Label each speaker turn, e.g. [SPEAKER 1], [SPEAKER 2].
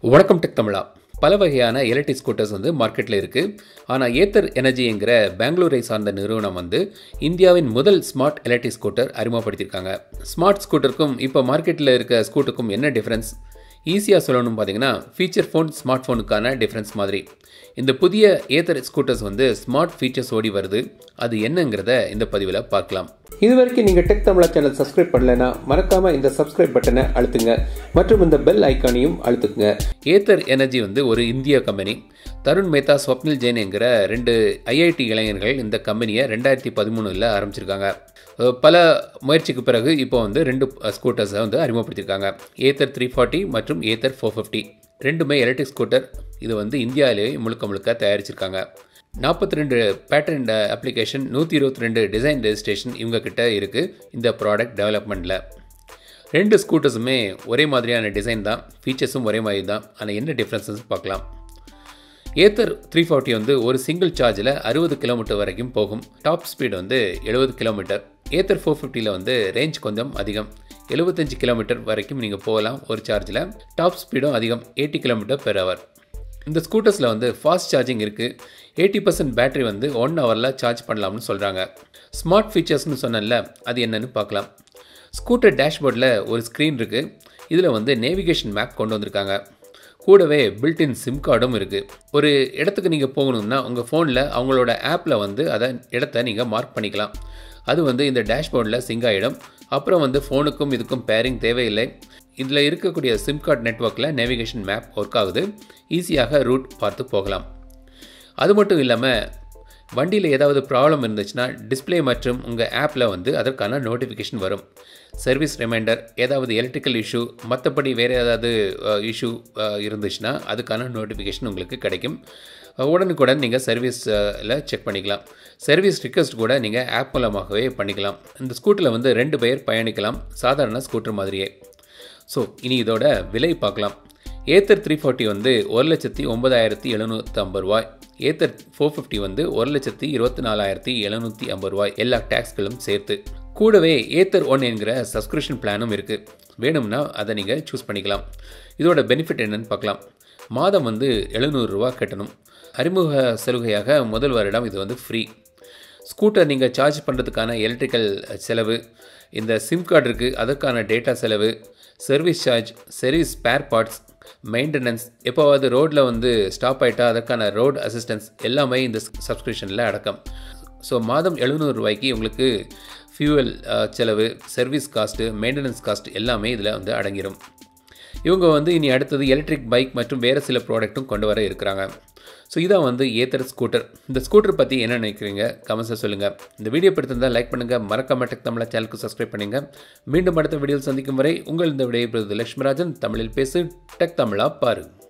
[SPEAKER 1] வணக்கம் டெக் தமிழா பல வகையான எலக்ட்ரிக் ஸ்கூட்டர்ஸ் வந்து மார்க்கெட்டில் இருக்குது ஆனால் ஏத்தர் எனர்ஜிங்கிற பெங்களூரை சார்ந்த நிறுவனம் வந்து இந்தியாவின் முதல் ஸ்மார்ட் எலக்ட்ரிக் ஸ்கூட்டர் அறிமுகப்படுத்தியிருக்காங்க ஸ்மார்ட் ஸ்கூட்டருக்கும் இப்போ மார்க்கெட்டில் இருக்க ஸ்கூட்டருக்கும் என்ன டிஃப்ரென்ஸ் ஈஸியாக சொல்லணும் பார்த்தீங்கன்னா ஃபீச்சர் ஃபோன் ஸ்மார்ட் ஃபோனுக்கான டிஃப்ரென்ஸ் மாதிரி இந்த புதிய ஏத்தர் ஸ்கூட்டர்ஸ் வந்து ஸ்மார்ட் ஃபீச்சர்ஸ் ஓடி வருது அது என்னங்கிறத இந்த பதிவில் பார்க்கலாம்
[SPEAKER 2] இது வரைக்கும் நீங்கள் டெக் தமிழா சேனல் சப்ஸ்கிரைப் பண்ணலைன்னா மறக்காமல் இந்த சப்ஸ்கிரைப் பட்டனை அழுத்துங்க மற்றும் இந்த பெல் ஐக்கானையும் அழுத்துங்க
[SPEAKER 1] ஏத்தர் எனர்ஜி வந்து ஒரு இந்திய கம்பெனி தருண் மேத்தா ஸ்வப்னில் ஜெயின் என்கிற ரெண்டு ஐஐடி இளைஞர்கள் இந்த கம்பெனியை ரெண்டாயிரத்தி பதிமூணில் ஆரம்பிச்சிருக்காங்க அஹ் பல முயற்சிக்கு பிறகு இப்போ வந்து ரெண்டு ஸ்கூட்டர்ஸை வந்து அறிமுகப்படுத்தியிருக்காங்க ஏத்தர் த்ரீ ஃபார்ட்டி மற்றும் ஏத்தர் ஃபோர் ஃபிஃப்டி ரெண்டுமே எலக்ட்ரிக் ஸ்கூட்டர் இது வந்து இந்தியாவிலேயே முழுக்க முழுக்க தயாரிச்சிருக்காங்க நாற்பத்தி ரெண்டு பேட்டர்ன் அப்ளிகேஷன் நூற்றி இருபத்தி ரெண்டு டிசைன் ரெஜிஸ்ட்ரேஷன் இவங்க கிட்ட இருக்குது இந்த ப்ராடக்ட் டெவலப்மெண்ட்டில் ரெண்டு ஸ்கூட்டர்ஸுமே ஒரே மாதிரியான டிசைன் தான் ஃபீச்சர்ஸும் ஒரே மாதிரி தான் ஆனால் என்ன டிஃப்ரென்சஸ் பார்க்கலாம் ஏத்தர் த்ரீ ஃபார்ட்டி வந்து ஒரு சிங்கிள் சார்ஜில் அறுபது கிலோமீட்டர் வரைக்கும் போகும் டாப் ஸ்பீடு வந்து எழுபது கிலோமீட்டர் ஏத்தர் ஃபோர் ஃபிஃப்டியில் வந்து ரேஞ்ச் கொஞ்சம் அதிகம் எழுபத்தஞ்சு கிலோமீட்டர் வரைக்கும் நீங்கள் போகலாம் ஒரு சார்ஜில் டாப் ஸ்பீடும் அதிகம் எயிட்டி கிலோமீட்டர் பெர் ஹவர் இந்த ஸ்கூட்டர்ஸில் வந்து ஃபாஸ்ட் சார்ஜிங் இருக்குது எயிட்டி பர்சன்ட் பேட்டரி வந்து ஒன் ஹவரில் சார்ஜ் பண்ணலாம்னு சொல்கிறாங்க ஸ்மார்ட் ஃபீச்சர்ஸ்னு சொன்னேன்ல அது என்னன்னு பார்க்கலாம் ஸ்கூட்டர் டேஷ்போர்டில் ஒரு ஸ்க்ரீன் இருக்குது இதில் வந்து நேவிகேஷன் மேப் கொண்டு வந்திருக்காங்க கூடவே பில்டின் சிம் கார்டும் இருக்குது ஒரு இடத்துக்கு நீங்கள் போகணும்னா உங்கள் ஃபோனில் அவங்களோட ஆப்பில் வந்து அதை இடத்த நீங்கள் மார்க் பண்ணிக்கலாம் அது வந்து இந்த டேஷ்போர்டில் சிங்க் ஆகிடும் அப்புறம் வந்து ஃபோனுக்கும் இதுக்கும் பேரிங் தேவையில்லை இதில் இருக்கக்கூடிய சிம் கார்டு நெட்ஒர்க்கில் நேவிகேஷன் மேப் ஒர்க் ஆகுது ஈஸியாக ரூட் பார்த்து போகலாம் அது மட்டும் இல்லாமல் வண்டியில் ஏதாவது ப்ராப்ளம் இருந்துச்சுன்னா டிஸ்ப்ளே மற்றும் உங்கள் ஆப்பில் வந்து அதற்கான நோட்டிஃபிகேஷன் வரும் சர்வீஸ் ரிமைண்டர் ஏதாவது எலக்ட்ரிக்கல் இஷ்யூ மற்றபடி வேறு ஏதாவது இஷ்யூ இருந்துச்சுன்னா அதுக்கான நோட்டிஃபிகேஷன் உங்களுக்கு கிடைக்கும் அஹ், உடனுக்குடன் நீங்கள் சர்வீஸில் செக் பண்ணிக்கலாம் சர்வீஸ் ரிக்வஸ்ட் கூட நீங்கள் ஆப் மூலமாகவே பண்ணிக்கலாம் இந்த ஸ்கூட்டரில் வந்து ரெண்டு பேர் பயணிக்கலாம் சாதாரண ஸ்கூட்டர் மாதிரியே ஸோ இனி இதோட விலை பார்க்கலாம் ஏத்தர் த்ரீ ஃபார்ட்டி வந்து ஒரு லட்சத்தி ஒன்பதாயிரத்தி எழுநூற்றி ஐம்பது ரூபாய் ஏத்தர் ஃபோர் ஃபிஃப்டி வந்து ஒரு லட்சத்தி இருபத்தி நாலாயிரத்தி எழுநூற்றி ஐம்பது ரூபாய் எல்லா டேக்ஸ்களும் சேர்த்து கூடவே ஏத்தர் ஒன் என்கிற சப்ஸ்கிரிப்ஷன் பிளானும் இருக்குது வேணும்னா அதை நீங்கள் சூஸ் பண்ணிக்கலாம் இதோட பெனிஃபிட் என்னன்னு பார்க்கலாம் மாதம் வந்து எழுநூறுரூவா கட்டணும் அறிமுக சலுகையாக முதல் வருடம் இது வந்து ஃப்ரீ ஸ்கூட்டர் நீங்கள் சார்ஜ் பண்ணுறதுக்கான எலக்ட்ரிக்கல் செலவு இந்த சிம் கார்டு இருக்குது அதற்கான டேட்டா செலவு service charge service spare parts maintenance எப்போவாவது ரோட்டில் வந்து ஸ்டாப் ஆகிட்டா அதற்கான ரோட் அசிஸ்டன்ஸ் எல்லாமே இந்த சப்ஸ்கிரிப்ஷனில் அடக்கம் ஸோ மாதம் எழுநூறு ரூபாய்க்கு உங்களுக்கு ஃபியூவல் செலவு சர்வீஸ் காஸ்ட்டு மெயின்டெனன்ஸ் காஸ்ட் எல்லாமே இதில் வந்து அடங்கிடும் இவங்க வந்து இனி அடுத்தது எலக்ட்ரிக் பைக் மற்றும் வேறு சில ப்ராடக்ட்டும் கொண்டு வர இருக்கிறாங்க ஸோ இதான் வந்து ஏத்தர் ஸ்கூட்டர் இந்த ஸ்கூட்டர் பற்றி என்ன நினைக்கிறீங்க கமெண்ட்ஸை சொல்லுங்கள் இந்த வீடியோ பிடித்திருந்தால் லைக் பண்ணுங்கள் மறக்காம டெக் தமிழா சேனலுக்கு சப்ஸ்கிரைப் பண்ணுங்க மீண்டும் அடுத்த வீடியோவில் சந்திக்கும் வரை உங்கள் இந்த விடையை லட்சுமிராஜன் தமிழில் பேசு டெக் தமிழா பாரு